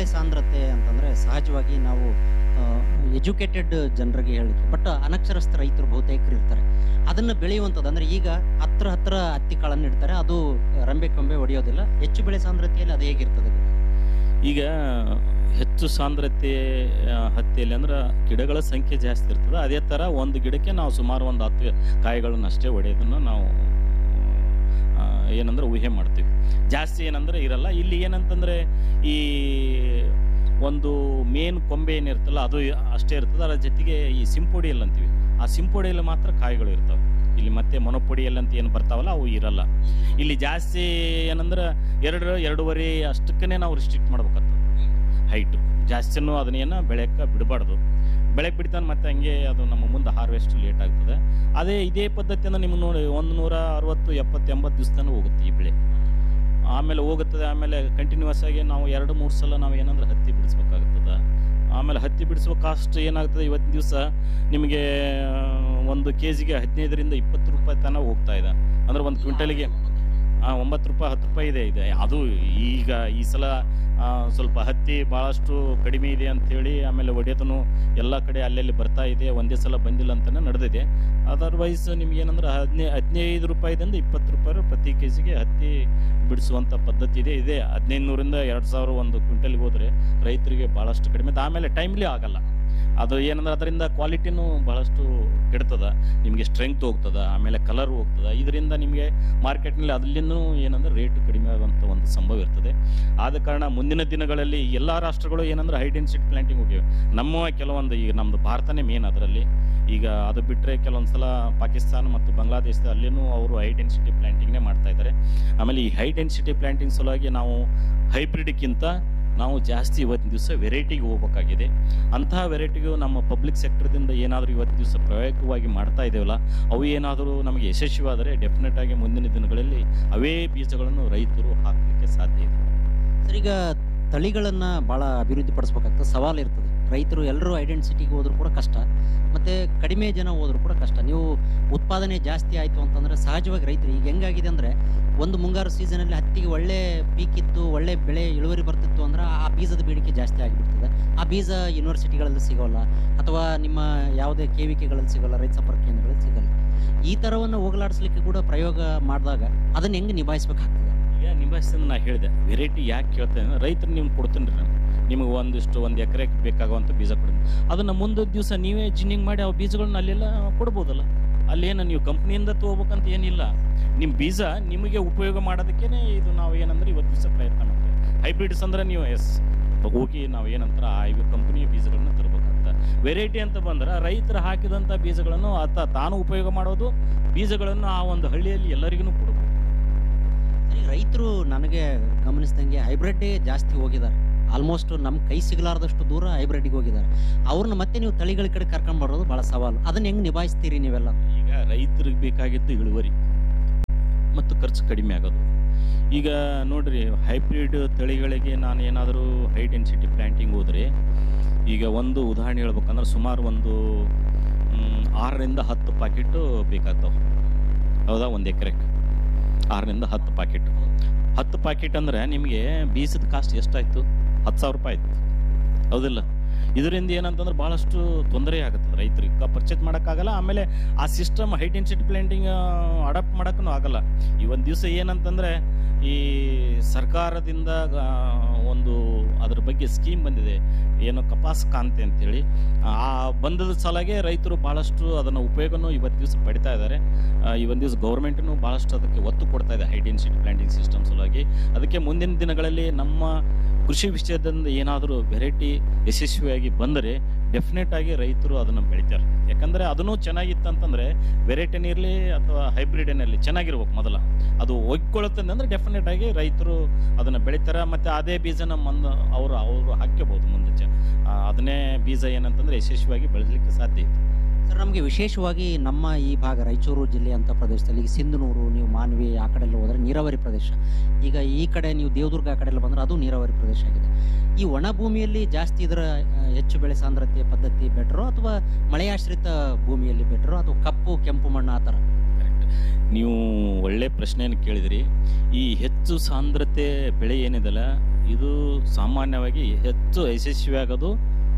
ಸಾಂದ್ರತೆ ಅಂತಂದ್ರೆ ಸಹಜವಾಗಿ ನಾವು ಎಜುಕೇಟೆಡ್ ಜನರಿಗೆ ಹೇಳಿಕೆ ಬಟ್ ಅನಕ್ಷರಸ್ಥ ರೈತರು ಬಹುತೇಕರು ಇರ್ತಾರೆ ಅದನ್ನ ಬೆಳೆಯುವಂಥದ್ದು ಅಂದ್ರೆ ಈಗ ಹತ್ರ ಹತ್ರ ಹತ್ತಿ ಕಾಳನ್ನು ಇಡ್ತಾರೆ ಅದು ರಂಬೆ ಕೊಂಬೆ ಹೊಡೆಯೋದಿಲ್ಲ ಹೆಚ್ಚು ಬೆಳೆ ಸಾಂದ್ರತೆಯಲ್ಲಿ ಅದು ಹೇಗಿರ್ತದೆ ಈಗ ಹೆಚ್ಚು ಸಾಂದ್ರತೆ ಆ, ಹತ್ತಿಯಲ್ಲಿ ಅಂದ್ರೆ ಗಿಡಗಳ ಸಂಖ್ಯೆ ಜಾಸ್ತಿ ಇರ್ತದೆ ಅದೇ ಥರ ಒಂದು ಗಿಡಕ್ಕೆ ನಾವು ಸುಮಾರು ಒಂದು ಹತ್ತು ಕಾಯಿಗಳನ್ನ ಅಷ್ಟೇ ಹೊಡೆಯೋದನ್ನು ನಾವು ಆ, ಏನಂದ್ರೆ ಊಹೆ ಮಾಡ್ತೀವಿ ಜಾಸ್ತಿ ಏನಂದ್ರೆ ಇರಲ್ಲ ಇಲ್ಲಿ ಏನಂತಂದ್ರೆ ಈ ಒಂದು ಮೇನ್ ಕೊಂಬೆ ಏನಿರ್ತಲ್ಲ ಅದು ಅಷ್ಟೇ ಇರ್ತದೆ ಅದರ ಜೊತೆಗೆ ಈ ಸಿಂಪೊಡಿಯಲ್ಲಿ ಅಂತೀವಿ ಆ ಸಿಂಪೊಡಿಯಲ್ಲಿ ಮಾತ್ರ ಕಾಯಿಗಳು ಇರ್ತವೆ ಇಲ್ಲಿ ಮತ್ತೆ ಮೊನಪೊಡಿಯಲ್ಲಿ ಅಂತ ಏನು ಬರ್ತಾವಲ್ಲ ಅವು ಇರಲ್ಲ ಇಲ್ಲಿ ಜಾಸ್ತಿ ಏನಂದ್ರೆ ಎರಡು ಎರಡೂವರೆ ಅಷ್ಟಕ್ಕೇ ನಾವು ರಿಸ್ಟ್ರಿಕ್ಟ್ ಮಾಡ್ಬೇಕಾಗ್ತದೆ ಹೈಟು ಜಾಸ್ತಿನೂ ಅದನ್ನೇನು ಬೆಳೆಯಕ್ಕೆ ಬಿಡಬಾರ್ದು ಬೆಳಗ್ಗೆ ಬಿಡ್ತಾನೆ ಮತ್ತೆ ಹಂಗೆ ಅದು ನಮ್ಮ ಮುಂದೆ ಹಾರ್ವೆಸ್ಟ್ ಲೇಟ್ ಆಗ್ತದೆ ಅದೇ ಇದೇ ಪದ್ಧತಿಯಿಂದ ನಿಮ್ಗೆ ನೋಡಿ ಒಂದು ನೂರ ಅರವತ್ತು ಎಪ್ಪತ್ತು ಎಂಬತ್ತು ದಿವಸನೂ ಹೋಗುತ್ತೆ ಈ ಬೆಳೆ ಆಮೇಲೆ ಹೋಗುತ್ತದೆ ಆಮೇಲೆ ಕಂಟಿನ್ಯೂಸ್ ಆಗಿ ನಾವು ಎರಡು ಮೂರು ಸಲ ನಾವು ಏನಂದ್ರೆ ಹತ್ತಿ ಬಿಡಿಸ್ಬೇಕಾಗ್ತದೆ ಆಮೇಲೆ ಹತ್ತಿ ಬಿಡಿಸುವ ಕಾಸ್ಟ್ ಏನಾಗ್ತದೆ ಇವತ್ತಿನ ದಿವಸ ನಿಮಗೆ ಒಂದು ಕೆ ಜಿಗೆ ಹದಿನೈದರಿಂದ ಇಪ್ಪತ್ತು ರೂಪಾಯಿ ತನಕ ಹೋಗ್ತಾ ಇದೆ ಅಂದ್ರೆ ಒಂದು ಕ್ವಿಂಟಲಿಗೆ ಆ, ಒಂಬತ್ತು ರೂಪಾಯಿ ಹತ್ತು ರೂಪಾಯಿ ಇದೆ ಇದೆ ಅದು ಈಗ ಈ ಸಲ ಆ, ಸ್ವಲ್ಪ ಹತ್ತಿ ಭಾಳಷ್ಟು ಕಡಿಮೆ ಇದೆ ಅಂಥೇಳಿ ಆಮೇಲೆ ಒಡೆಯೋದನ್ನು ಎಲ್ಲ ಕಡೆ ಅಲ್ಲಲ್ಲಿ ಬರ್ತಾ ಇದೆ ಒಂದೇ ಸಲ ಬಂದಿಲ್ಲ ಅಂತಲೇ ನಡೆದಿದೆ ಅದರ್ವೈಸ್ ನಿಮ್ಗೆ ಏನಂದ್ರೆ ಹದಿನೈ ಹದಿನೈದು ರೂಪಾಯಿದಿಂದ ಇಪ್ಪತ್ತು ರೂಪಾಯಿ ಪ್ರತಿ ಕೆ ಜಿಗೆ ಹತ್ತಿ ಬಿಡಿಸುವಂಥ ಪದ್ಧತಿ ಇದೆ ಇದೆ ಹದಿನೈದು ನೂರಿಂದ ಎರಡು ಸಾವಿರ ಒಂದು ಕ್ವಿಂಟಲ್ಗೆ ಹೋದರೆ ರೈತರಿಗೆ ಭಾಳಷ್ಟು ಕಡಿಮೆ ಇದೆ. ಆಮೇಲೆ ಟೈಮ್ಲಿ ಆಗಲ್ಲ ಅದು ಏನಂದ್ರೆ ಅದರಿಂದ ಕ್ವಾಲಿಟಿನೂ ಭಾಳಷ್ಟು ಕೆಡ್ತದ ನಿಮಗೆ ಸ್ಟ್ರೆಂಗ್ತ್ ಹೋಗ್ತದ ಆಮೇಲೆ ಕಲರ್ ಹೋಗ್ತದ ಇದರಿಂದ ನಿಮಗೆ ಮಾರ್ಕೆಟ್ನಲ್ಲಿ ಅದಲ್ಲಿನೂ ಏನಂದ್ರೆ ರೇಟ್ ಕಡಿಮೆ ಆಗುವಂಥ ಒಂದು ಸಂಭವ ಇರ್ತದೆ ಆದ ಕಾರಣ ಮುಂದಿನ ದಿನಗಳಲ್ಲಿ ಎಲ್ಲ ರಾಷ್ಟ್ರಗಳು ಏನಂದ್ರೆ ಹೈ ಡೆನ್ಸಿಟಿ ಪ್ಲಾಂಟಿಂಗ್ ಹೋಗಿವೆ ನಮ್ಮ ಕೆಲವೊಂದು ಈಗ ನಮ್ಮದು ಭಾರತನೇ ಮೇನ್ ಅದರಲ್ಲಿ ಈಗ ಅದು ಬಿಟ್ಟರೆ ಕೆಲವೊಂದು ಸಲ ಪಾಕಿಸ್ತಾನ ಮತ್ತು ಬಾಂಗ್ಲಾದೇಶದ ಅಲ್ಲಿನೂ ಅವರು ಹೈ ಡೆನ್ಸಿಟಿ ಪ್ಲಾಂಟಿಂಗ್ನೇ ಮಾಡ್ತಾ ಇದ್ದಾರೆ ಆಮೇಲೆ ಈ ಹೈ ಡೆನ್ಸಿಟಿ ಪ್ಲಾಂಟಿಂಗ್ ಸಲುವಾಗಿ ನಾವು ಹೈಬ್ರಿಡ್ಗಿಂತ ನಾವು ಜಾಸ್ತಿ ಇವತ್ತಿನ ದಿವಸ ವೆರೈಟಿಗೆ ಹೋಗ್ಬೇಕಾಗಿದೆ ಅಂತಹ ವೆರೈಟಿಗೂ ನಮ್ಮ ಪಬ್ಲಿಕ್ ಸೆಕ್ಟರ್ದಿಂದ ಏನಾದರೂ ಇವತ್ತಿನ ದಿವಸ ಪ್ರಾಯೋಗಿಕವಾಗಿ ಮಾಡ್ತಾ ಇದ್ದೇವಲ್ಲ ಅವು ಏನಾದರೂ ನಮಗೆ ಯಶಸ್ವಿಯಾದರೆ ಡೆಫಿನೆಟ್ ಆಗಿ ಮುಂದಿನ ದಿನಗಳಲ್ಲಿ ಅವೇ ಬೀಜಗಳನ್ನು ರೈತರು ಹಾಕಲಿಕ್ಕೆ ಸಾಧ್ಯ ಇದೆ ಸರ್ ಈಗ ತಳಿಗಳನ್ನ ಬಹಳ ಅಭಿವೃದ್ಧಿ ಪಡಿಸ್ಬೇಕಾಗ್ತದೆ ಸವಾಲು ಇರ್ತದೆ ರೈತರು ಎಲ್ಲರೂ ಐಡೆಂಟಿಟಿಗೆ ಹೋದ್ರು ಕೂಡ ಕಷ್ಟ ಮತ್ತೆ ಕಡಿಮೆ ಜನ ಹೋದ್ರು ಕೂಡ ಕಷ್ಟ ನೀವು ಉತ್ಪಾದನೆ ಜಾಸ್ತಿ ಆಯಿತು ಅಂತಂದ್ರೆ ಸಹಜವಾಗಿ ರೈತರು ಈಗ ಹೆಂಗಾಗಿದೆ ಅಂದ್ರೆ ಒಂದು ಮುಂಗಾರು ಸೀಸನಲ್ಲಿ ಹತ್ತಿಗೆ ಒಳ್ಳೆ ಪೀಕ್ ಇತ್ತು ಒಳ್ಳೆ ಬೆಳೆ ಇಳುವರಿ ಬರ್ತಿತ್ತು ಅಂದ್ರೆ ಆ ಬೀಜದ ಬೇಡಿಕೆ ಜಾಸ್ತಿ ಆಗಿಬಿಡ್ತದೆ ಆ ಬೀಜ ಯೂನಿವರ್ಸಿಟಿಗಳಲ್ಲಿ ಸಿಗೋಲ್ಲ ಅಥವಾ ನಿಮ್ಮ ಯಾವುದೇ ಕೇವಿಕೆಗಳಲ್ಲಿ ಸಿಗೋಲ್ಲ ರೈತ ಸಂಪರ್ಕ ಕೇಂದ್ರಗಳಲ್ಲಿ ಸಿಗಲ್ಲ ಈ ಥರವನ್ನು ಹೋಗಲಾಡಿಸ್ಲಿಕ್ಕೆ ಕೂಡ ಪ್ರಯೋಗ ಮಾಡಿದಾಗ ಅದನ್ನ ಹೆಂಗೆ ನಿಭಾಯಿಸ್ಬೇಕಾಗ್ತದೆ ಈಗ ನಿಭಾಯಿಸಿದ ನಾ ಹೇಳಿದೆ ವೆರೈಟಿ ಯಾಕೆ ಕೇಳ್ತೇನೆ ಅಂದ್ರೆ ರೈತರು ನಿಮ್ಗೆ ಕೊಡ್ತೀನಿ ರೀ ನಾನು ನಿಮಗೆ ಒಂದಿಷ್ಟು ಒಂದು ಎಕರೆಗೆ ಬೇಕಾಗುವಂಥ ಬೀಜ ಕೊಡ್ತೀನಿ ಅದನ್ನು ಮುಂದೆ ದಿವಸ ನೀವೇ ಜಿನ್ನಿಂಗ್ ಮಾಡಿ ಆ ಬೀಜಗಳನ್ನ ಅಲ್ಲೆಲ್ಲ ಕೊಡ್ಬೋದಲ್ಲ ಅಲ್ಲೇನು ನೀವು ಕಂಪ್ನಿಯಿಂದ ತೊಗೋಬೇಕಂತ ಏನಿಲ್ಲ ನಿಮ್ಮ ಬೀಜ ನಿಮಗೆ ಉಪಯೋಗ ಮಾಡೋದಕ್ಕೇ ಇದು ನಾವು ಏನಂದ್ರೆ ಇವತ್ತು ದಿವಸ ಪ್ರಯತ್ನ ಮಾಡ್ತೇವೆ ಹೈಬ್ರಿಡ್ಸ್ ಅಂದ್ರೆ ನೀವು ಎಸ್ ಹೋಗಿ ನಾವು ಏನಂತಾರೆ ಆ ಕಂಪ್ನಿಯ ಬೀಜಗಳನ್ನ ತರಬೇಕಾಗ್ತದೆ ವೆರೈಟಿ ಅಂತ ಬಂದ್ರೆ ರೈತರು ಹಾಕಿದಂಥ ಬೀಜಗಳನ್ನು ಆತ ತಾನು ಉಪಯೋಗ ಮಾಡೋದು ಬೀಜಗಳನ್ನು ಆ ಒಂದು ಹಳ್ಳಿಯಲ್ಲಿ ಎಲ್ಲರಿಗೂ ಕೊಡ್ಬೋದು ಸರಿ ರೈತರು ನನಗೆ ಗಮನಿಸಿದಂಗೆ ಹೈಬ್ರಿಡ್ಡೇ ಜಾಸ್ತಿ ಹೋಗಿದ್ದಾರೆ ಆಲ್ಮೋಸ್ಟ್ ನಮ್ಮ ಕೈ ಸಿಗಲಾರ್ದಷ್ಟು ದೂರ ಹೈಬ್ರಿಡ್ಗೆ ಹೋಗಿದ್ದಾರೆ ಅವ್ರನ್ನ ಮತ್ತೆ ನೀವು ತಳಿಗಳ ಕಡೆ ಕರ್ಕೊಂಡ್ ಬರೋದು ಬಹಳ ಸವಾಲು ಅದನ್ನ ಹೆಂಗ್ ನಿಭಾಯಿಸ್ತೀರಿ ನೀವೆಲ್ಲ ಈಗ ರೈತರಿಗೆ ಬೇಕಾಗಿದ್ದು ಇಳುವರಿ ಮತ್ತು ಖರ್ಚು ಕಡಿಮೆ ಆಗೋದು ಈಗ ನೋಡ್ರಿ ಹೈಬ್ರಿಡ್ ತಳಿಗಳಿಗೆ ನಾನು ಏನಾದರೂ ಹೈ ಡೆನ್ಸಿಟಿ ಪ್ಲಾಂಟಿಂಗ್ ಹೋದರೆ ಈಗ ಒಂದು ಉದಾಹರಣೆ ಹೇಳ್ಬೇಕಂದ್ರೆ ಸುಮಾರು ಒಂದು ಮ್, ಆರರಿಂದ ಹತ್ತು ಪಾಕೆಟು ಬೇಕಾಗ್ತಾವೆ ಹೌದಾ ಒಂದು ಎಕರೆಗೆ ಆರರಿಂದ ಹತ್ತು ಪಾಕೆಟ್ ಹತ್ತು ಪಾಕೆಟ್ ಅಂದರೆ ನಿಮಗೆ ಬೀಜದ ಕಾಸ್ಟ್ ಎಷ್ಟಾಯಿತು ಹತ್ತು ಸಾವಿರ ರೂಪಾಯಿ ಆಯ್ತು ಹೌದಿಲ್ಲ ಇದರಿಂದ ಏನಂತಂದ್ರೆ ಭಾಳಷ್ಟು ತೊಂದರೆ ಆಗುತ್ತದೆ ರೈತರಿಗೆ ಪರ್ಚೇಸ್ ಮಾಡೋಕ್ಕಾಗಲ್ಲ ಆಮೇಲೆ ಆ system high density planting adapt ಮಾಡೋಕ್ಕೂ ಆಗಲ್ಲ ಈ ಒಂದು ದಿವಸ ಏನಂತಂದರೆ ಈ ಸರ್ಕಾರದಿಂದ ಆ, ಒಂದು ಅದ್ರ ಬಗ್ಗೆ ಸ್ಕೀಮ್ ಬಂದಿದೆ ಏನು ಕಪಾಸ್ ಕಾಂತಿ ಅಂತೇಳಿ ಆ ಬಂದದ ಸಲಾಗೆ ರೈತರು ಭಾಳಷ್ಟು ಅದನ್ನು ಉಪಯೋಗನೂ ಇವತ್ತು ದಿವಸ ಪಡಿತಾ ಇದ್ದಾರೆ ಆ, ಈ ಒಂದು ದಿವಸ ಗೌರ್ಮೆಂಟ್ನು ಭಾಳಷ್ಟು ಅದಕ್ಕೆ ಒತ್ತು ಕೊಡ್ತಾ ಇದೆ ಹೈ ಡೆನ್ಸಿಟಿ ಪ್ಲಾಂಟಿಂಗ್ ಸಿಸ್ಟಮ್ ಸಲುವಾಗಿ ಅದಕ್ಕೆ ಮುಂದಿನ ದಿನಗಳಲ್ಲಿ ನಮ್ಮ ಕೃಷಿ ವಿಷಯದಿಂದ ಏನಾದರೂ ವೆರೈಟಿ ಯಶಸ್ವಿಯಾಗಿ ಬಂದರೆ ಡೆಫಿನೆಟ್ ಆಗಿ ರೈತರು ಅದನ್ನು ಬೆಳಿತಾರೆ ಯಾಕಂದರೆ ಅದನ್ನು ಚೆನ್ನಾಗಿತ್ತು ಅಂತಂದರೆ ವೆರೈಟಿನೇ ಇರಲಿ ಅಥವಾ ಹೈಬ್ರಿಡೇನಲ್ಲಿ ಚೆನ್ನಾಗಿರ್ಬೇಕು ಮೊದಲ ಅದು ಒಗ್ಕೊಳ್ಳುತ್ತದೆ ಅಂದರೆ ಡೆಫಿನೆಟ್ ಆಗಿ ರೈತರು ಅದನ್ನು ಬೆಳಿತಾರೆ ಮತ್ತು ಅದೇ ಬೀಜನ ಮಂದ ಅವರು ಅವರು ಹಾಕ್ಕೋಬೋದು ಮುಂದೆ ಚ ಆ, ಅದನ್ನೇ ಬೀಜ ಏನಂತಂದರೆ ಯಶಸ್ವಿಯಾಗಿ ಬೆಳೆಸಲಿಕ್ಕೆ ಸಾಧ್ಯ ಇದೆ ಸರ್ ನಮಗೆ ವಿಶೇಷವಾಗಿ ನಮ್ಮ ಈ ಭಾಗ ರಾಯಚೂರು ಜಿಲ್ಲೆಯಂಥ ಪ್ರದೇಶದಲ್ಲಿ ಈಗ ಸಿಂಧನೂರು ನೀವು ಮಾನ್ವಿ ಆ ಕಡೆ ಎಲ್ಲ ಹೋದ್ರೆ ನೀರಾವರಿ ಪ್ರದೇಶ ಈಗ ಈ ಕಡೆ ನೀವು ದೇವದುರ್ಗ ಆ ಕಡೆ ಎಲ್ಲ ಬಂದ್ರೆ ಅದು ನೀರಾವರಿ ಪ್ರದೇಶ ಆಗಿದೆ ಈ ಒಣ ಭೂಮಿಯಲ್ಲಿ ಜಾಸ್ತಿ ಇದರ ಆ, ಹೆಚ್ಚು ಬೆಳೆ ಸಾಂದ್ರತೆ ಪದ್ಧತಿ ಬೆಟ್ರೋ ಅಥವಾ ಮಳೆಯಾಶ್ರಿತ ಭೂಮಿಯಲ್ಲಿ ಬೆಟ್ರೋ ಅಥವಾ ಕಪ್ಪು ಕೆಂಪು ಮಣ್ಣು ಆ ಥರ ಕರೆಕ್ಟ್ ನೀವು ಒಳ್ಳೆ ಪ್ರಶ್ನೆಯನ್ನು ಕೇಳಿದಿರಿ ಈ ಹೆಚ್ಚು ಸಾಂದ್ರತೆ ಬೆಳೆ ಏನಿದೆಲ್ಲ ಇದು ಸಾಮಾನ್ಯವಾಗಿ ಹೆಚ್ಚು ಯಶಸ್ವಿ ಆಗೋದು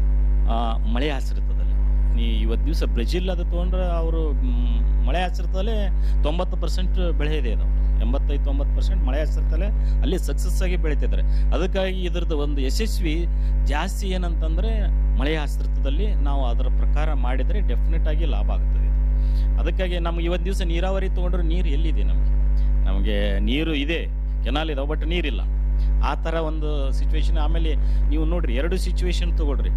ಆ, ಮಳೆ ಆಶ್ರಿತದಲ್ಲಿ ನೀ ಇವತ್ತು ದಿವಸ ಬ್ರೆಜಿಲ್ ಅದು ತೊಗೊಂಡ್ರೆ ಅವರು ಮಳೆ ಆಶ್ರಿತದಲ್ಲೇ ತೊಂಬತ್ತು ಪರ್ಸೆಂಟ್ ಬೆಳೆ ಇದೆ ಅದು ಎಂಬತ್ತೈದು ತೊಂಬತ್ತು ಪರ್ಸೆಂಟ್ ಮಳೆ ಆಶ್ರಿತದಲ್ಲೇ ಅಲ್ಲಿ ಸಕ್ಸಸ್ ಆಗಿ ಬೆಳೀತಿದ್ದಾರೆ ಅದಕ್ಕಾಗಿ ಇದ್ರದ್ದು ಒಂದು ಯಶಸ್ವಿ ಜಾಸ್ತಿ ಏನಂತಂದ್ರೆ ಮಳೆ ಆಶ್ರಿತದಲ್ಲಿ ನಾವು ಅದರ ಪ್ರಕಾರ ಮಾಡಿದರೆ ಡೆಫಿನೆಟ್ ಆಗಿ ಲಾಭ ಆಗ್ತದೆ ಇದು. ಅದಕ್ಕಾಗಿ ನಮ್ಗೆ ಇವತ್ತು ದಿವಸ ನೀರಾವರಿ ತೊಗೊಂಡ್ರೆ ನೀರು ಎಲ್ಲಿದೆ ನಮಗೆ ನಮಗೆ ನೀರು ಇದೆ ಕೆನಾಲ್ ಇದಾವೆ ಬಟ್ ನೀರಿಲ್ಲ ಆ ಥರ ಒಂದು ಸಿಚುವೇಶನ್ ಆಮೇಲೆ ನೀವು ನೋಡ್ರಿ ಎರಡು ಸಿಚುವೇಶನ್ ತಗೊಳ್ರಿ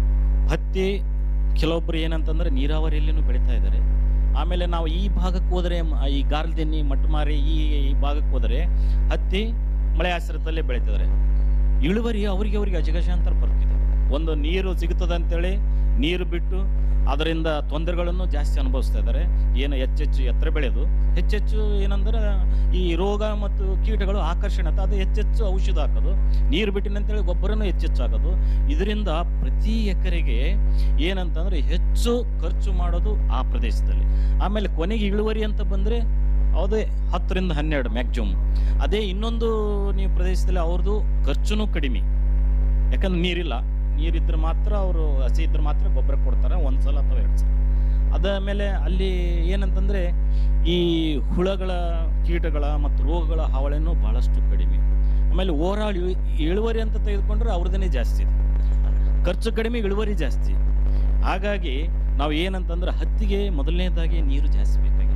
ಹತ್ತಿ ಕೆಲವೊಬ್ರು ಏನಂತಂದ್ರೆ ನೀರಾವರಿಯಲ್ಲಿನೂ ಬೆಳೀತಾ ಇದ್ದಾರೆ ಆಮೇಲೆ ನಾವು ಈ ಭಾಗಕ್ಕೆ ಹೋದರೆ ಮ- ಈ ಗಾರ್ಲ್ದೆನ್ನಿ ಮಟ್ಟಮಾರಿ ಈ ಈ ಭಾಗಕ್ಕೆ ಹೋದರೆ ಹತ್ತಿ ಮಳೆ ಆಶ್ರಿತದಲ್ಲೇ ಬೆಳೀತಿದ್ದಾರೆ ಇಳುವರಿ ಅವರಿಗೆ ಅವರಿಗೆ ಅಜಗಜಾಂತರ ಬರ್ತಿದೆ ಒಂದು ನೀರು ಸಿಗುತ್ತದೆ ಅಂತೇಳಿ ನೀರು ಬಿಟ್ಟು ಅದರಿಂದ ತೊಂದರೆಗಳನ್ನು ಜಾಸ್ತಿ ಅನುಭವಿಸ್ತಾ ಇದ್ದಾರೆ ಏನು ಹೆಚ್ಚೆಚ್ಚು ಎತ್ತರ ಬೆಳೆದು ಹೆಚ್ಚೆಚ್ಚು ಏನಂದ್ರೆ ಈ ರೋಗ ಮತ್ತು ಕೀಟಗಳು ಆಕರ್ಷಣೆ ಆತ ಅದು ಹೆಚ್ಚೆಚ್ಚು ಔಷಧ ಹಾಕೋದು ನೀರು ಬಿಟ್ಟಿನಂತೇಳಿ ಗೊಬ್ಬರನು ಹೆಚ್ಚೆಚ್ಚು ಹಾಕೋದು ಇದರಿಂದ ಪ್ರತಿ ಎಕರೆಗೆ ಏನಂತಂದ್ರೆ ಹೆಚ್ಚು ಖರ್ಚು ಮಾಡೋದು ಆ ಪ್ರದೇಶದಲ್ಲಿ ಆಮೇಲೆ ಕೊನೆಗೆ ಇಳುವರಿ ಅಂತ ಬಂದರೆ ಅದೇ ಹತ್ತರಿಂದ ಹನ್ನೆರಡು ಮ್ಯಾಕ್ಸಿಮಮ್ ಅದೇ ಇನ್ನೊಂದು ನೀವು ಪ್ರದೇಶದಲ್ಲಿ ಅವ್ರದ್ದು ಖರ್ಚುನೂ ಕಡಿಮೆ ಯಾಕಂದ್ರೆ ನೀರಿಲ್ಲ ನೀರಿದ್ರೆ ಮಾತ್ರ ಅವರು ಹಸಿ ಇದ್ರೆ ಮಾತ್ರ ಗೊಬ್ಬರ ಕೊಡ್ತಾರೆ ಒಂದು ಸಲ ಅಥವಾ ಎರಡು ಸಲ ಅದಾದಮೇಲೆ ಅಲ್ಲಿ ಏನಂತಂದ್ರೆ ಈ ಹುಳಗಳ ಕೀಟಗಳ ಮತ್ತು ರೋಗಗಳ ಹಾವಳಿನೂ ಬಹಳಷ್ಟು ಕಡಿಮೆ ಆಮೇಲೆ ಓವರಾಲ್ ಇಳುವರಿ ಅಂತ ತೆಗೆದುಕೊಂಡ್ರೆ ಅವ್ರದೇ ಜಾಸ್ತಿ ಇದೆ ಖರ್ಚು ಕಡಿಮೆ ಇಳುವರಿ ಜಾಸ್ತಿ ಹಾಗಾಗಿ ನಾವು ಏನಂತಂದ್ರೆ ಹತ್ತಿಗೆ ಮೊದಲನೇದಾಗಿ ನೀರು ಜಾಸ್ತಿ ಬೇಕಾಗಿದೆ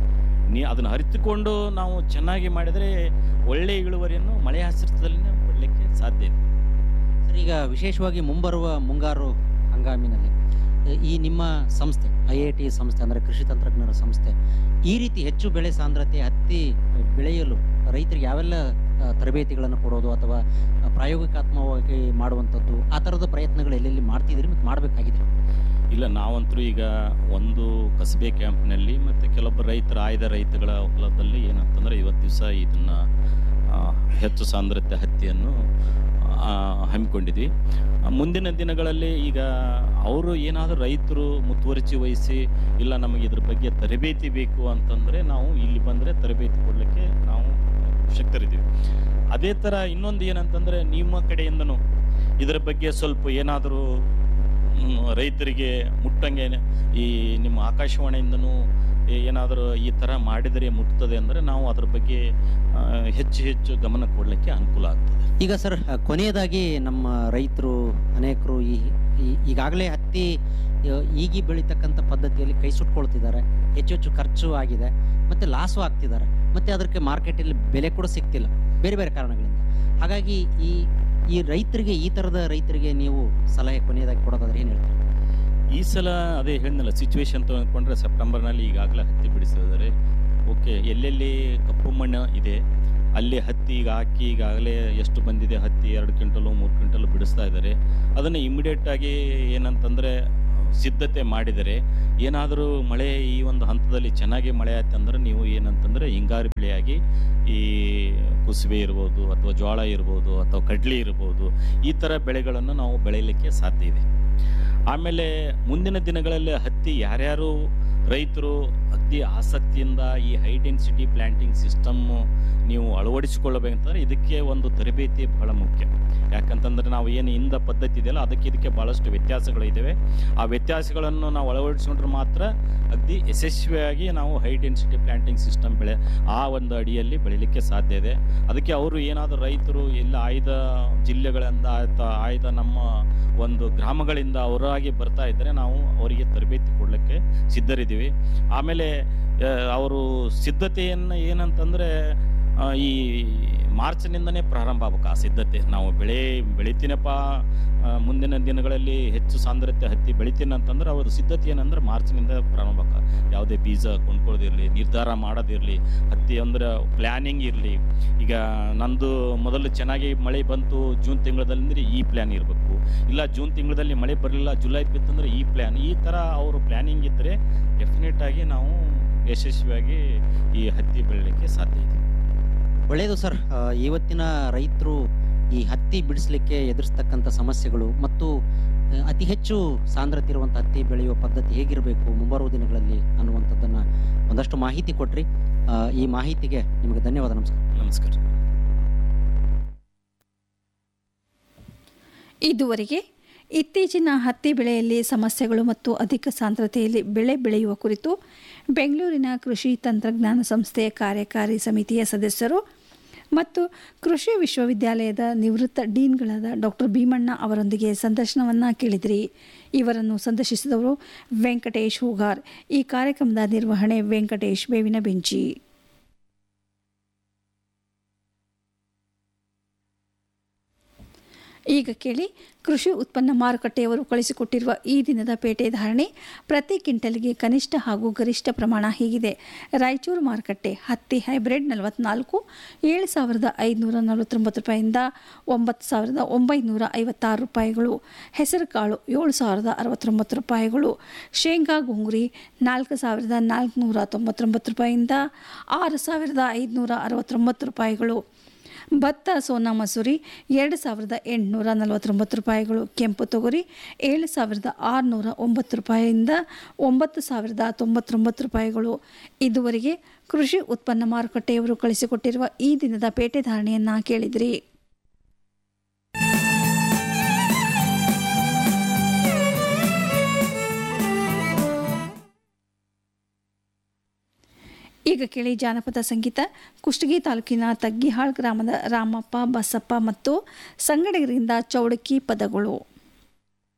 ನೀ ಅದನ್ನು ಅರಿತುಕೊಂಡು ನಾವು ಚೆನ್ನಾಗಿ ಮಾಡಿದರೆ ಒಳ್ಳೆಯ ಇಳುವರಿಯನ್ನು ಮಳೆ ಆಶ್ರಿತದಲ್ಲಿನೇ ಪಡಲಿಕ್ಕೆ ಸಾಧ್ಯ ಇದೆ ಸರ್ ಈಗ ವಿಶೇಷವಾಗಿ ಮುಂಬರುವ ಮುಂಗಾರು ಹಂಗಾಮಿನಲ್ಲಿ ಅಹ್, ಈ ನಿಮ್ಮ ಸಂಸ್ಥೆ ಐ ಐ ಟಿ ಸಂಸ್ಥೆ ಅಂದರೆ ಕೃಷಿ ತಂತ್ರಜ್ಞರ ಸಂಸ್ಥೆ ಈ ರೀತಿ ಹೆಚ್ಚು ಬೆಳೆ ಸಾಂದ್ರತೆ ಹತ್ತಿ ಬೆಳೆಯಲು ರೈತರಿಗೆ ಯಾವೆಲ್ಲ ಅಹ್, ತರಬೇತಿಗಳನ್ನು ಕೊಡೋದು ಅಥವಾ ಅಹ್, ಪ್ರಾಯೋಗಿಕಾತ್ಮಕವಾಗಿ ಮಾಡುವಂಥದ್ದು ಆ ಥರದ ಪ್ರಯತ್ನಗಳು ಎಲ್ಲೆಲ್ಲಿ ಮಾಡ್ತಿದ್ದೀರಿ ಮತ್ತು ಮಾಡಬೇಕಾಗಿದೆ ಇಲ್ಲ ನಾವಂತರೂ ಈಗ ಒಂದು ಕಸಬೆ ಕ್ಯಾಂಪ್ನಲ್ಲಿ ಮತ್ತು ಕೆಲವೊಬ್ಬರು ರೈತರ ಆಯ್ದ ರೈತಗಳ ಹೊಲದಲ್ಲಿ ಏನಂತಂದ್ರೆ ಇವತ್ತು ದಿವಸ ಇದನ್ನ ಆ, ಹೆಚ್ಚು ಸಾಂದ್ರತೆ ಹತ್ತಿಯನ್ನು ಆ, ಹಮ್ಮಿಕೊಂಡಿದ್ವಿ ಆ, ಮುಂದಿನ ದಿನಗಳಲ್ಲಿ ಈಗ ಅವರು ಏನಾದರೂ ರೈತರು ಮುತುವರ್ಜಿ ವಹಿಸಿ ಇಲ್ಲ ನಮಗೆ ಇದ್ರ ಬಗ್ಗೆ ತರಬೇತಿ ಬೇಕು ಅಂತಂದರೆ ನಾವು ಇಲ್ಲಿ ಬಂದರೆ ತರಬೇತಿ ಕೊಡಲಿಕ್ಕೆ ನಾವು ಶಕ್ತರಿದ್ದೀವಿ ಅದೇ ಥರ ಇನ್ನೊಂದು ಏನಂತಂದರೆ ನಿಮ್ಮ ಕಡೆಯಿಂದನೂ ಇದರ ಬಗ್ಗೆ ಸ್ವಲ್ಪ ಏನಾದರೂ ಮ್, ರೈತರಿಗೆ ಮುಟ್ಟಂಗೆ ಈ ನಿಮ್ಮ ಆಕಾಶವಾಣಿಯಿಂದನೂ ಏನಾದರೂ ಈ ಥರ ಮಾಡಿದರೆ ಮುಟ್ತದೆ ಅಂದರೆ ನಾವು ಅದ್ರ ಬಗ್ಗೆ ಆ, ಹೆಚ್ಚು ಹೆಚ್ಚು ಗಮನ ಕೊಡಲಿಕ್ಕೆ ಅನುಕೂಲ ಆಗ್ತದೆ ಈಗ ಸರ್ ಅಹ್, ಕೊನೆಯದಾಗಿ ನಮ್ಮ ರೈತರು ಅನೇಕರು ಈ ಈ- ಈಗಾಗಲೇ ಹತ್ತಿ ಅಹ್, ಈಗಿ ಬೆಳೀತಕ್ಕಂಥ ಪದ್ಧತಿಯಲ್ಲಿ ಕೈ ಸುಟ್ಕೊಳ್ತಿದ್ದಾರೆ ಹೆಚ್ಚು ಹೆಚ್ಚು ಖರ್ಚು ಆಗಿದೆ ಮತ್ತೆ ಲಾಸು ಆಗ್ತಿದ್ದಾರೆ ಮತ್ತೆ ಅದಕ್ಕೆ ಮಾರ್ಕೆಟಲ್ಲಿ ಬೆಲೆ ಕೂಡ ಸಿಗ್ತಿಲ್ಲ ಬೇರೆ ಬೇರೆ ಕಾರಣಗಳಿಂದ ಹಾಗಾಗಿ ಈ ಈ ರೈತರಿಗೆ ಈ ಥರದ ರೈತರಿಗೆ ನೀವು ಸಲಹೆ ಕೊನೆಯದಾಗಿ ಕೊಡೋದಾದ್ರೆ ಏನು ಹೇಳ್ತೀರಿ ಈ ಸಲ ಅದೇ ಹೇಳಿದ್ನಲ್ಲ ಸಿಚುವೇಶನ್ ತಗೊಂಡ್ರೆ ಸೆಪ್ಟೆಂಬರ್ನಲ್ಲಿ ಈಗಾಗಲೇ ಹತ್ತಿ ಬಿಡಿಸಿದ್ದಾರೆ ಓಕೆ ಎಲ್ಲೆಲ್ಲಿ ಕಪ್ಪು ಮಣ್ಣು ಇದೆ ಅಲ್ಲಿ ಹತ್ತಿ ಈಗ ಹಾಕಿ ಈಗಾಗಲೇ ಎಷ್ಟು ಬಂದಿದೆ ಹತ್ತಿ ಎರಡು ಕ್ವಿಂಟಲು ಮೂರು ಕ್ವಿಂಟಲು ಬಿಡಿಸ್ತಾ ಇದ್ದಾರೆ ಅದನ್ನು ಇಮಿಡಿಯೇಟ್ ಆಗಿ ಏನಂತಂದರೆ ಸಿದ್ಧತೆ ಮಾಡಿದರೆ ಏನಾದರೂ ಮಳೆ ಈ ಒಂದು ಹಂತದಲ್ಲಿ ಚೆನ್ನಾಗಿ ಮಳೆ ಆಯ್ತು ಅಂದ್ರೆ ನೀವು ಏನಂತಂದರೆ ಹಿಂಗಾರು ಬೆಳೆಯಾಗಿ ಈ ಕುಸುಬೆ ಇರ್ಬೋದು ಅಥವಾ ಜೋಳ ಇರ್ಬೋದು ಅಥವಾ ಕಡ್ಲಿ ಇರ್ಬೋದು ಈ ಥರ ಬೆಳೆಗಳನ್ನು ನಾವು ಬೆಳೆಯಲಿಕ್ಕೆ ಸಾಧ್ಯ ಇದೆ ಆಮೇಲೆ ಮುಂದಿನ ದಿನಗಳಲ್ಲಿ ಹತ್ತಿ ಯಾರ್ಯಾರು ರೈತರು ಅತಿ ಆಸಕ್ತಿಯಿಂದ ಈ ಹೈ ಡೆನ್ಸಿಟಿ ಪ್ಲಾಂಟಿಂಗ್ ಸಿಸ್ಟಮ್ ನೀವು ಅಳವಡಿಸಿಕೊಳ್ಳಬೇಕಂತಂದ್ರೆ ಇದಕ್ಕೆ ಒಂದು ತರಬೇತಿ ಬಹಳ ಮುಖ್ಯ ಯಾಕಂತಂದ್ರೆ ನಾವು ಏನು ಇಂದ ಪದ್ಧತಿ ಇದೆಯಲ್ಲ ಅದಕ್ಕೆ ಇದಕ್ಕೆ ಬಹಳಷ್ಟು ವ್ಯತ್ಯಾಸಗಳು ಇದ್ದಾವೆ ಆ ವ್ಯತ್ಯಾಸಗಳನ್ನು ನಾವು ಅಳವಡಿಸಿಕೊಂಡ್ರೆ ಮಾತ್ರ ಅತಿ ಯಶಸ್ವಿಯಾಗಿ ನಾವು ಹೈ ಡೆನ್ಸಿಟಿ ಪ್ಲಾಂಟಿಂಗ್ ಸಿಸ್ಟಮ್ ಬೆಳೆ ಆ ಒಂದು ಅಡಿಯಲ್ಲಿ ಬೆಳಿಲಿಕ್ಕೆ ಸಾಧ್ಯ ಇದೆ ಅದಕ್ಕೆ ಅವರು ಏನಾದರೂ ರೈತರು ಎಲ್ಲ ಆಯ್ದ ಜಿಲ್ಲೆಗಳಿಂದ ಆಯ್ತಾ ಆಯ್ದ ನಮ್ಮ ಒಂದು ಗ್ರಾಮಗಳಿಂದ ಅವರಾಗಿ ಬರ್ತಾ ಇದ್ದರೆ ನಾವು ಅವರಿಗೆ ತರಬೇತಿ ಕೊಡಲಿಕ್ಕೆ ಸಿದ್ಧರಿದ್ದೀವಿ ಆಮೇಲೆ ಆ, ಅವರು ಸಿದ್ಧತೆಯನ್ನು ಏನಂತಂದರೆ ಆ, ಈ ಮಾರ್ಚ್ನಿಂದನೇ ಪ್ರಾರಂಭ ಆಗ್ಬೇಕು ಆ ಸಿದ್ಧತೆ ನಾವು ಬೆಳೆ ಬೆಳಿತೀನಪ್ಪ ಆ, ಮುಂದಿನ ದಿನಗಳಲ್ಲಿ ಹೆಚ್ಚು ಸಾಂದ್ರತೆ ಹತ್ತಿ ಬೆಳಿತೀನಿ ಅಂತಂದ್ರೆ ಅವ್ರ ಸಿದ್ಧತೆ ಏನಂದ್ರೆ ಮಾರ್ಚ್ನಿಂದ ಪ್ರಾರಂಭ ಆಗ ಯಾವುದೇ ಬೀಜ ಕೊಂಡ್ಕೊಳ್ಳೋದಿರಲಿ ನಿರ್ಧಾರ ಮಾಡೋದಿರಲಿ ಹತ್ತಿ ಅಂದ್ರೆ ಪ್ಲ್ಯಾನಿಂಗ್ ಇರಲಿ ಈಗ ನಂದು ಮೊದಲು ಚೆನ್ನಾಗಿ ಮಳೆ ಬಂತು ಜೂನ್ ತಿಂಗಳಲ್ಲಿ ಈ ಪ್ಲ್ಯಾನ್ ಇರಬೇಕು ಇಲ್ಲ ಜೂನ್ ತಿಂಗಳಲ್ಲಿ ಮಳೆ ಬರಲಿಲ್ಲ ಜುಲೈ ಬಿತ್ತಂದ್ರೆ ಈ ಪ್ಲ್ಯಾನ್ ಈ ಥರ ಅವರು ಪ್ಲ್ಯಾನಿಂಗ್ ಇದ್ದರೆ ಡೆಫಿನೆಟ್ ಆಗಿ ನಾವು ಯಶಸ್ವಿಯಾಗಿ ಈ ಹತ್ತಿ ಬೆಳಲಿಕ್ಕೆ ಸಾಧ್ಯ ಇದೆ ಒಳ್ಳೆಯದು ಸರ್ ಆ, ಇವತ್ತಿನ ರೈತರು ಈ ಹತ್ತಿ ಬಿಡಿಸ್ಲಿಕ್ಕೆ ಎದುರಿಸ್ತಕ್ಕಂಥ ಸಮಸ್ಯೆಗಳು ಮತ್ತು ಆ, ಅತಿ ಹೆಚ್ಚು ಸಾಂದ್ರತೆ ಇರುವಂಥ ಹತ್ತಿ ಬೆಳೆಯುವ ಪದ್ಧತಿ ಹೇಗಿರಬೇಕು ಮುಂಬರುವ ದಿನಗಳಲ್ಲಿ ಅನ್ನುವಂಥದ್ದನ್ನು ಒಂದಷ್ಟು ಮಾಹಿತಿ ಕೊಟ್ರಿ ಆ, ಈ ಮಾಹಿತಿಗೆ ನಿಮಗೆ ಧನ್ಯವಾದ ನಮಸ್ಕಾರ ನಮಸ್ಕಾರ ಇದುವರೆಗೆ ಇತ್ತೀಚಿನ ಹತ್ತಿ ಬೆಳೆಯಲ್ಲಿ ಸಮಸ್ಯೆಗಳು ಮತ್ತು ಅಧಿಕ ಸಾಂದ್ರತೆಯಲ್ಲಿ ಬೆಳೆ ಬೆಳೆಯುವ ಕುರಿತು ಬೆಂಗಳೂರಿನ ಕೃಷಿ ತಂತ್ರಜ್ಞಾನ ಸಂಸ್ಥೆಯ ಕಾರ್ಯಕಾರಿ ಸಮಿತಿಯ ಸದಸ್ಯರು ಮತ್ತು ಕೃಷಿ ವಿಶ್ವವಿದ್ಯಾಲಯದ ನಿವೃತ್ತ ಡೀನ್ಗಳಾದ ಡಾಕ್ಟರ್ ಭೀಮಣ್ಣ ಅವರೊಂದಿಗೆ ಸಂದರ್ಶನವನ್ನು ಕೇಳಿದಿರಿ ಇವರನ್ನು ಸಂದರ್ಶಿಸಿದವರು ವೆಂಕಟೇಶ್ ಹೂಗಾರ್ ಈ ಕಾರ್ಯಕ್ರಮದ ನಿರ್ವಹಣೆ ವೆಂಕಟೇಶ್ ಬೇವಿನ ಬೆಂಚಿ ಈಗ ಕೇಳಿ ಕೃಷಿ ಉತ್ಪನ್ನ ಮಾರುಕಟ್ಟೆಯವರು ಕಳಿಸಿಕೊಟ್ಟಿರುವ ಈ ದಿನದ ಪೇಟೆ ಧಾರಣೆ ಪ್ರತಿ ಕ್ವಿಂಟಲ್ಗೆ ಕನಿಷ್ಠ ಹಾಗೂ ಗರಿಷ್ಠ ಪ್ರಮಾಣ ಹೀಗಿದೆ ರಾಯಚೂರು ಮಾರುಕಟ್ಟೆ ಹತ್ತಿ ಹೈಬ್ರಿಡ್ ನಲವತ್ನಾಲ್ಕು ಏಳು ಸಾವಿರದ ಐದುನೂರ ನಲವತ್ತೊಂಬತ್ತು ರೂಪಾಯಿಂದ ಒಂಬತ್ತು ಸಾವಿರದ ಒಂಬೈನೂರ ಐವತ್ತಾರು ರೂಪಾಯಿಗಳು ಹೆಸರುಕಾಳು ಏಳು ಸಾವಿರದ ಅರವತ್ತೊಂಬತ್ತು ರೂಪಾಯಿಗಳು ಶೇಂಗಾ ಗುಂಗುರಿ ನಾಲ್ಕು ಸಾವಿರದ ನಾಲ್ಕುನೂರ ತೊಂಬತ್ತೊಂಬತ್ತು ರೂಪಾಯಿಯಿಂದ ಆರು ಸಾವಿರದ ಐದುನೂರ ಅರವತ್ತೊಂಬತ್ತು ರೂಪಾಯಿಗಳು ಭತ್ತ ಸೋನಾ ಮಸೂರಿ ಎರಡು ಸಾವಿರದ ಎಂಟುನೂರ ನಲವತ್ತೊಂಬತ್ತು ರೂಪಾಯಿಗಳು ಕೆಂಪು ತೊಗರಿ ಏಳು ಸಾವಿರದ ಆರುನೂರ ಒಂಬತ್ತು ರೂಪಾಯಿಯಿಂದ ಒಂಬತ್ತು ಸಾವಿರದ ತೊಂಬತ್ತೊಂಬತ್ತು ರೂಪಾಯಿಗಳು ಇದುವರೆಗೆ ಕೃಷಿ ಉತ್ಪನ್ನ ಮಾರುಕಟ್ಟೆಯವರು ಕಳಿಸಿಕೊಟ್ಟಿರುವ ಈ ದಿನದ ಪೇಟೆ ಧಾರಣೆಯನ್ನು ಕೇಳಿದಿರಿ ಈಗ ಕೇಳಿ ಜಾನಪದ ಸಂಗೀತ ಕುಷ್ಟಗಿ ತಾಲೂಕಿನ ತಗ್ಗಿಹಾಳ್ ಗ್ರಾಮದ ರಾಮಪ್ಪ ಬಸಪ್ಪ ಮತ್ತು ಸಂಗಡಿಗರಿಂದ ಚೌಡಕಿ ಪದಗಳು